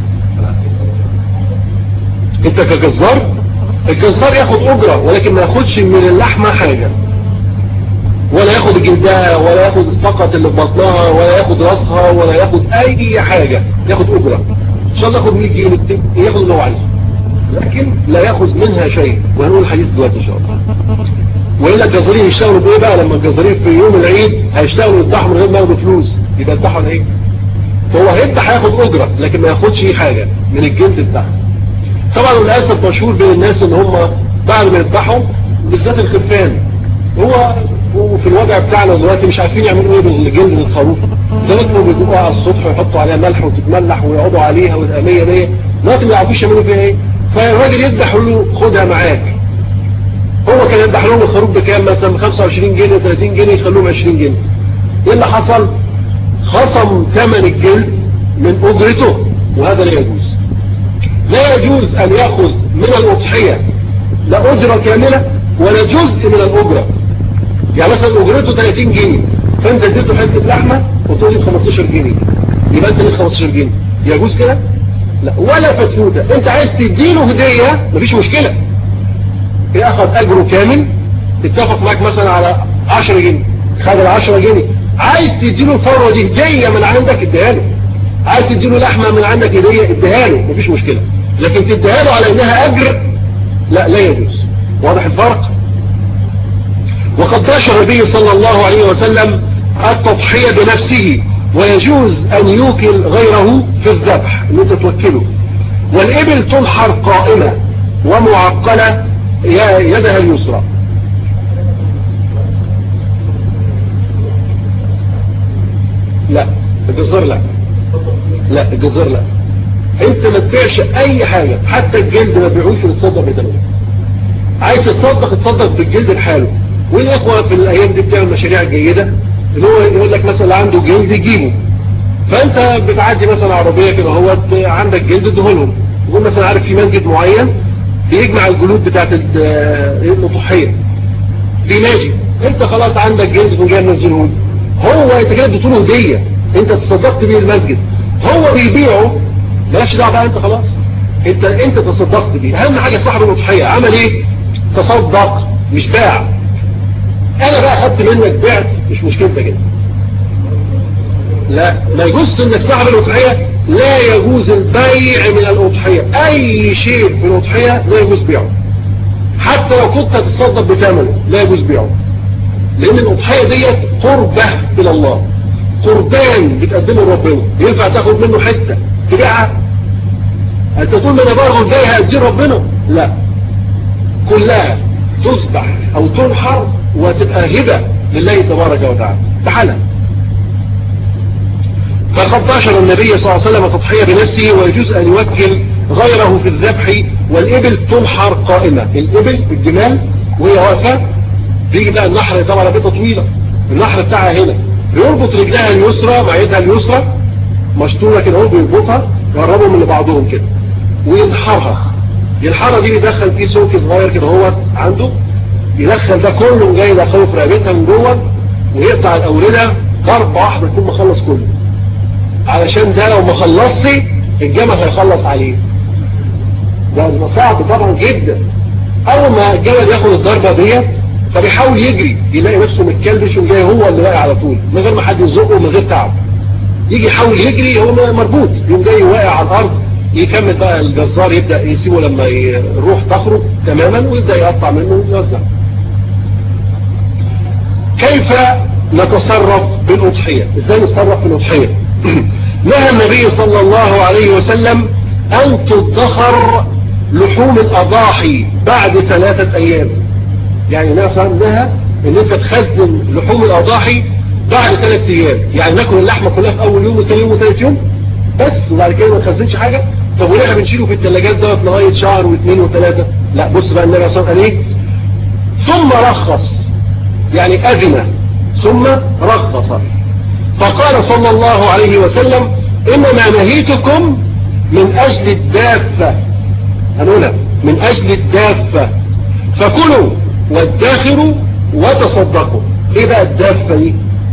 Speaker 1: انت كجزار الجزار ياخد اجرة ولكن ما ياخدش من اللحمة حاجة ولا ياخد جلدها ولا ياخد السقط اللي في بطنها ولا ياخد راسها ولا ياخد اي حاجة ياخد اجرة ان شاء الله ياخد 100 جنيه ياخد اللي هو عايزه لكن لا ياخذ منها شيء وهنقول الحديث دلوقتي ان شاء الله وإلا الجزارين يشتغلوا بايه بقى لما الجزارين في يوم العيد هيشتغلوا يذبحوا من غير ما ياخدوا فلوس يبقى يذبحوا ايه فهو هيذبح هياخد اجرة لكن ما ياخدش اي حاجة من الجلد بتاعه طبعا للاسف مشهور بين الناس ان هم بعد ما يذبحوا بالذات الخرفان هو وفي الوضع بتاعنا دلوقتي مش عارفين يعملوا ايه بالجلد الخروف زمان كانوا بيجيبوها على السطح ويحطوا عليها ملح وتتملح ويقعدوا عليها وتبقى 100 100 دلوقتي ما يعرفوش يعملوا فيها ايه فالراجل يذبح يقول له خدها معاك هو كان يذبح لهم الخروف بكام مثلا 25 جنيه 30 جنيه يخلوهم 20 جنيه ايه اللي حصل خصم ثمن الجلد من اجرته وهذا لا يجوز لا يجوز ان ياخذ من الاضحيه لا اجره كامله ولا جزء من الاجره يعني مثلا اجرته 30 جنيه فانت اديته حته لحمه وتقول لي 15 جنيه يبقى انت ليه 15 جنيه يجوز كده لا ولا فتفوتة انت عايز تديله هدية مفيش مشكلة ياخد اجره كامل اتفق معاك مثلا على 10 جنيه خد ال 10 جنيه عايز تديله الفروة دي هدية من عندك اديها له عايز تديله لحمة من عندك هدية اديها له مفيش مشكلة لكن تديها له على انها اجر لا لا يجوز واضح الفرق وقد نشر النبي صلى الله عليه وسلم التضحية بنفسه ويجوز أن يوكل غيره في الذبح أن انت توكله والإبل تنحر قائمة ومعقلة يدها اليسرى لا الجزر لا لا الجزر لا انت ما تبيعش اي حاجة حتى الجلد ما بيعوش وتصدق بثمنه عايز تتصدق تصدق بالجلد لحاله والاخوة في الايام دي بتعمل مشاريع جيدة اللي هو يقول لك مثلا عنده جلد يجيبه فانت بتعدي مثلا عربية كده هو عندك جلد ادهولهم يقول مثلا عارف في مسجد معين بيجمع الجلود بتاعت الضحية بيناجي انت خلاص عندك جلد تقوم جاي منزله هو انت كده اديته له هديه انت تصدقت بيه المسجد هو بيبيعه مالكش دعوه بقى انت خلاص انت انت تصدقت بيه اهم حاجه صاحب الاضحيه عمل ايه تصدق مش باع انا بقى خدت منك بعت مش مشكلتك كده لا ما يجوز انك صاحب الاضحيه لا يجوز البيع من الاضحيه اي شيء في الاضحيه لا يجوز بيعه حتى لو كنت هتصدق بثمنه لا يجوز بيعه لان الاضحيه ديت قربه الى الله قربان بتقدمه لربنا ينفع تاخد منه حته تبيعها انت تقول ما انا برغب جاي هادي ربنا لا كلها تصبح او تنحر وتبقى هبه لله تبارك وتعالى تعالى فقد نشر النبي صلى الله عليه وسلم تضحية بنفسه ويجوز أن يوكل غيره في الذبح والإبل تنحر قائمة الإبل الجمال وهي واقفة بيجي بقى النحر طبعا ربيطة طويلة النحر بتاعها هنا بيربط رجلها اليسرى مع يدها اليسرى مشطورة كده هو بيربطها يقربهم من بعضهم كده وينحرها ينحرها دي بيدخل فيه سوك صغير كده هو عنده يدخل ده كله جاي يدخله في رقبتها من جوه ويقطع الأوردة ضربة واحدة يكون مخلص كله علشان ده لو ما خلصش الجمل هيخلص عليه ده صعب طبعا جدا اول ما الجمل ياخد الضربة ديت فبيحاول يجري يلاقي نفسه متكلبش وجاي هو اللي واقع على طول من غير ما حد يزقه ومن غير تعب يجي يحاول يجري هو مربوط يقوم جاي واقع على الارض يكمل بقى الجزار يبدأ يسيبه لما الروح تخرج تماما ويبدأ يقطع منه ويوزع كيف نتصرف بالأضحية ازاي نتصرف في الأضحية نهى النبي صلى الله عليه وسلم أن تدخر لحوم الأضاحي بعد ثلاثة أيام يعني نهى صلى نهى أن أنت تخزن لحوم الأضاحي بعد ثلاثة أيام يعني ناكل اللحمة كلها في أول يوم وثاني يوم وثالث يوم بس وبعد كده ما تخزنش حاجة طب وليه بنشيله في الثلاجات دوت لغاية شهر واثنين وثلاثة لا بص بقى النبي صلى الله عليه وسلم ثم رخص يعني أذن ثم رخص فقال صلى الله عليه وسلم إنما نهيتكم من أجل الدافة هنقولها من أجل الدافة فكلوا وادخروا وتصدقوا ايه بقى الدافة دي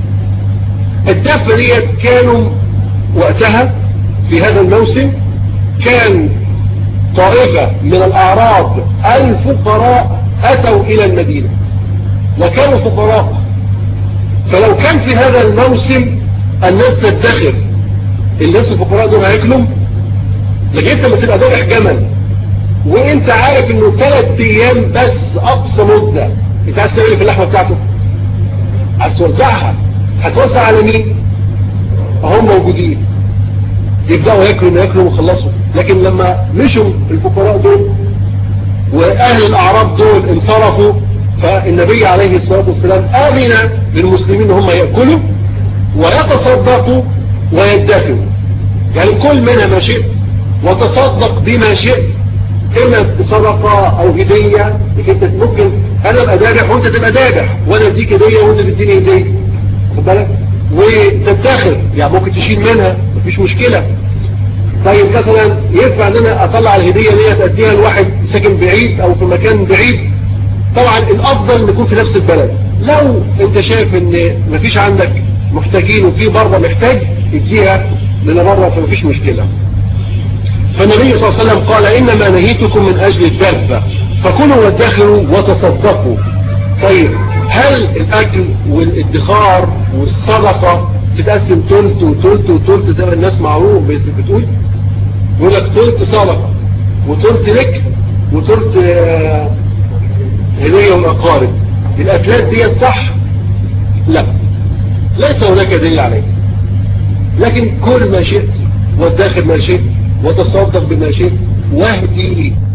Speaker 1: الدافة دي كانوا وقتها في هذا الموسم كان طائفة من الأعراب الفقراء أتوا إلى المدينة وكانوا فقراء فلو كان في هذا الموسم الناس تدخر الناس الفقراء دول هياكلوا لكن انت ما تبقى ذابح جمل وانت عارف انه ثلاث ايام بس اقصى مدة انت عايز تعمل في اللحمة بتاعته عايز توزعها هتوزع على مين هم موجودين يبدأوا ياكلوا ياكلوا ويخلصوا لكن لما مشوا الفقراء دول واهل الاعراب دول انصرفوا فالنبي عليه الصلاة والسلام آمن للمسلمين هم يأكلوا ويتصدقوا ويدخروا يعني كل منها ما شئت وتصدق بما شئت إما صدقة أو هدية انت ممكن أنا أبقى دابح وأنت تبقى دابح وأنا أديك هدية وأنت تديني هدية خد بالك وتدخر يعني ممكن تشيل منها مفيش مشكلة طيب مثلا ينفع ان انا اطلع الهدية اللي هي تأديها لواحد ساكن بعيد او في مكان بعيد طبعا الافضل ان يكون في نفس البلد لو انت شايف ان مفيش عندك محتاجين وفي بره محتاج اديها لنا بره فمفيش مشكلة فالنبي صلى الله عليه وسلم قال إنما نهيتكم من أجل الدابة فكلوا وادخروا وتصدقوا طيب هل الأكل والادخار والصدقة تتقسم تلت وتلت وتلت زي ما الناس معروف بتقول يقول لك تلت صدقة وتلت لك وتلت هدية والأقارب الأكلات ديت صح لا ليس هناك دليل عليه لكن كل ما شئت وادخر ما شئت وتصدق بما شئت واهدي